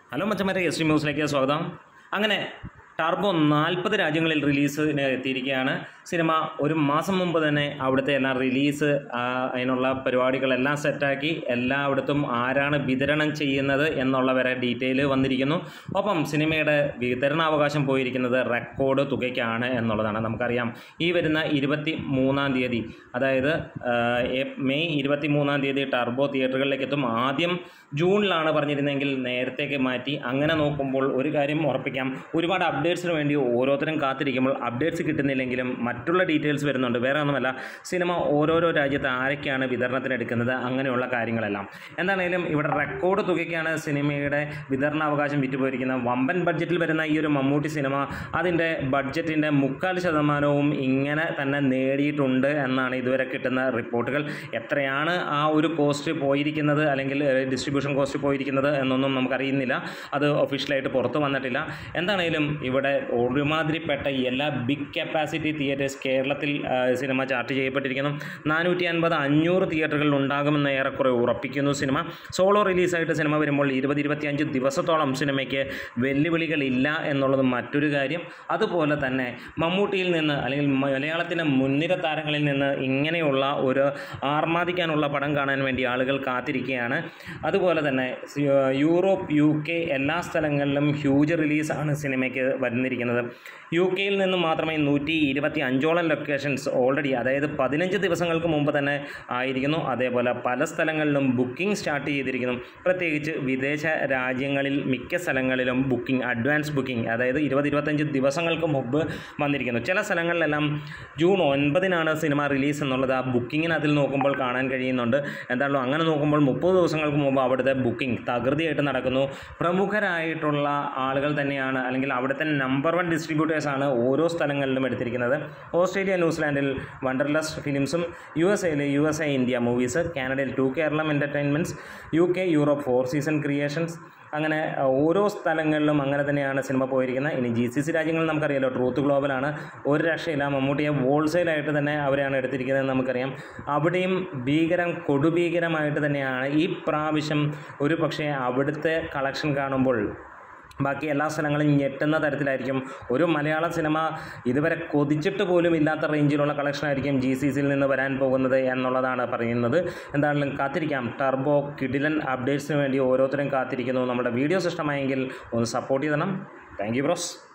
hello മച്ചന്മാരെ S T ന്യൂസിലേക്ക് സ്വാഗതം അങ്ങനെ ടർബോ നാൽപ്പത് രാജ്യങ്ങളിൽ റിലീസിന് എത്തിയിരിക്കുകയാണ് സിനിമ ഒരു മാസം മുമ്പ് തന്നെ അവിടുത്തെ എല്ലാം റിലീസ് ആ, അതിനുള്ള പരിപാടികളെല്ലാം സെറ്റാക്കി എല്ലായിടത്തും ആരാണ് വിതരണം ചെയ്യുന്നത് എന്നുള്ള വരെ ഡീറ്റെയിൽ വന്നിരിക്കുന്നു ഒപ്പം സിനിമയുടെ വിതരണാവകാശം പോയിരിക്കുന്നത് റെക്കോർഡ് തുകയ്ക്കാണ് എന്നുള്ളതാണ് നമുക്കറിയാം ഈ വരുന്ന ഇരുപത്തി മൂന്നാം തീയതി അതായത് ആ, ഏ- മെയ് ഇരുപത്തി മൂന്നാം തീയതി ടർബോ തിയേറ്ററുകളിലേക്ക് എത്തും ആദ്യം ജൂണിലാണ് പറഞ്ഞിരുന്നെങ്കിൽ നേരത്തേക്ക് മാറ്റി അങ്ങനെ നോക്കുമ്പോൾ ഒരു കാര്യം ഉറപ്പിക്കാം ഒരുപാട് അപ്ഡേറ്റ്സിന് വേണ്ടി ഓരോരുത്തരും കാത്തിരിക്കുമ്പോൾ അപ്ഡേറ്റ്സ് കിട്ടുന്നില്ലെങ്കിലും മറ്റുള്ള ഡീറ്റെയിൽസ് വരുന്നുണ്ട് വേറെ ഒന്നുമല്ല സിനിമ ഓരോരോ രാജ്യത്ത് ആരൊക്കെയാണ് വിതരണത്തിന് എടുക്കുന്നത് അങ്ങനെയുള്ള കാര്യങ്ങളെല്ലാം എന്താണെങ്കിലും ഇവിടെ റെക്കോർഡ് തുകയ്ക്കാണ് സിനിമയുടെ വിതരണാവകാശം വിറ്റുപോയിരിക്കുന്നത് വമ്പൻ ബഡ്ജറ്റിൽ വരുന്ന ഈ ഒരു മമ്മൂട്ടി സിനിമ അതിൻ്റെ ബഡ്ജറ്റിൻ്റെ മുക്കാൽ ശതമാനവും ഇങ്ങനെ തന്നെ നേടിയിട്ടുണ്ട് എന്നാണ് ഇതുവരെ കിട്ടുന്ന റിപ്പോർട്ടുകൾ എത്രയാണ് ആ ഒരു കോസ്റ്റ് പോയിരിക്കുന്നത് അല്ലെങ്കിൽ ഡിസ്ട്രിബ്യൂഷൻ കോസ്റ്റ് പോയിരിക്കുന്നത് എന്നൊന്നും നമുക്കറിയുന്നില്ല അത് ഒഫീഷ്യലായിട്ട് പുറത്തു വന്നിട്ടില്ല എന്താണേലും ഇവിടെ ഒരുമാതിരിപ്പെട്ട എല്ലാ ബിഗ് കപ്പാസിറ്റി തിയേറ്റേഴ്സ് കേരളത്തിൽ ആ, സിനിമ ചാർട്ട് ചെയ്യപ്പെട്ടിരിക്കുന്നു നാനൂറ്റി അൻപത് അഞ്ഞൂറ് തിയേറ്ററുകളിൽ ഉണ്ടാകുമെന്ന് ഏറെക്കുറെ ഉറപ്പിക്കുന്നു സിനിമ സോളോ റിലീസായിട്ട് സിനിമ വരുമ്പോൾ ഇരുപത് ഇരുപത്തിയഞ്ച് ദിവസത്തോളം സിനിമയ്ക്ക് വെല്ലുവിളികളില്ല എന്നുള്ളത് മറ്റൊരു കാര്യം അതുപോലെ തന്നെ മമ്മൂട്ടിയിൽ നിന്ന് അല്ലെങ്കിൽ മലയാളത്തിൻ്റെ മുൻനിര താരങ്ങളിൽ നിന്ന് ഇങ്ങനെയുള്ള ഒരു ആർമാദിക്കാനുള്ള പടം കാണാൻ വേണ്ടി ആളുകൾ കാത്തിരിക്കുകയാണ് അതുപോലെ തന്നെ സി- യൂറോപ്പ് യു കെ എല്ലാ സ്ഥലങ്ങളിലും ഹ്യൂജ് റിലീസാണ് സിനിമയ്ക്ക് വരുന്നിരിക്കുന്നത് യു കെയിൽ നിന്ന് മാത്രമേ നൂറ്റി ഇരുപത്തി അഞ്ചോളം ലൊക്കേഷൻസ് ഓൾറെഡി അതായത് പതിനഞ്ച് ദിവസങ്ങൾക്ക് മുമ്പ് തന്നെ ആയിരിക്കുന്നു അതേപോലെ പല സ്ഥലങ്ങളിലും ബുക്കിംഗ് സ്റ്റാർട്ട് ചെയ്തിരിക്കുന്നു പ്രത്യേകിച്ച് വിദേശ രാജ്യങ്ങളിൽ മിക്ക സ്ഥലങ്ങളിലും ബുക്കിംഗ് അഡ്വാൻസ് ബുക്കിംഗ് അതായത് ഇരുപത് ഇരുപത്തഞ്ച് ദിവസങ്ങൾക്ക് മുമ്പ് വന്നിരിക്കുന്നു ചില സ്ഥലങ്ങളിലെല്ലാം ജൂൺ ഒൻപതിനാണ് സിനിമ റിലീസ് എന്നുള്ളത് ആ ബുക്കിങ്ങിന് അതിൽ നോക്കുമ്പോൾ കാണാൻ കഴിയുന്നുണ്ട് എന്തായാലും അങ്ങനെ നോക്കുമ്പോൾ മുപ്പത് ദിവസങ്ങൾക്ക് മുമ്പ് അവിടുത്തെ ബുക്കിംഗ് തകൃതിയായിട്ട് നടക്കുന്നു പ്രമുഖരായിട്ടുള്ള ആളുകൾ തന്നെയാണ് അല്ലെങ്കിൽ അവിടുത്തെ നമ്പർ വൺ ഡിസ്ട്രിബ്യൂട്ടേഴ്സാണ് ഓരോ സ്ഥലങ്ങളിലും എടുത്തിരിക്കുന്നത് ഓസ്ട്രേലിയ ന്യൂസിലാൻഡിൽ വണ്ടർലസ് ഫിലിംസും യു എസ് എയിൽ U S A India movies കാനഡയിൽ ടു Keralam entertainments U K Europe four season creations അങ്ങനെ അഹ്, ഓരോ സ്ഥലങ്ങളിലും അങ്ങനെ തന്നെയാണ് സിനിമ പോയിരിക്കുന്നത് ഇനി ജി സി സി രാജ്യങ്ങളിൽ നമുക്കറിയാലോ ട്രൂത്ത് ഗ്ലോബലാണ് ഒരു രക്ഷയില്ല മമ്മൂട്ടിയെ ഹോൾസെയിലായിട്ട് തന്നെ അവരെയാണ് എടുത്തിരിക്കുന്നത് എന്ന് നമുക്കറിയാം അവിടെയും ഭീകരം കൊടുഭീകരമായിട്ട് തന്നെയാണ് ഈ പ്രാവശ്യം ഒരു പക്ഷേ അവിടുത്തെ കളക്ഷൻ കാണുമ്പോൾ ബാക്കി എല്ലാ സ്ഥലങ്ങളും ഞെട്ടുന്ന തരത്തിലായിരിക്കും ഒരു മലയാള സിനിമ ഇതുവരെ കൊതിച്ചിട്ട് പോലും ഇല്ലാത്ത റേഞ്ചിലുള്ള കളക്ഷനായിരിക്കും ജി സി സിയിൽ നിന്ന് വരാൻ പോകുന്നത് എന്നുള്ളതാണ് പറയുന്നത് എന്താണെങ്കിലും കാത്തിരിക്കാം ടർബോ കിഡിലൻ അപ്ഡേറ്റ്സിന് വേണ്ടി ഓരോരുത്തരും കാത്തിരിക്കുന്നു നമ്മുടെ വീഡിയോസ് ഇഷ്ടമായെങ്കിൽ ഒന്ന് സപ്പോർട്ട് ചെയ്തണം താങ്ക് യു ബ്രോസ്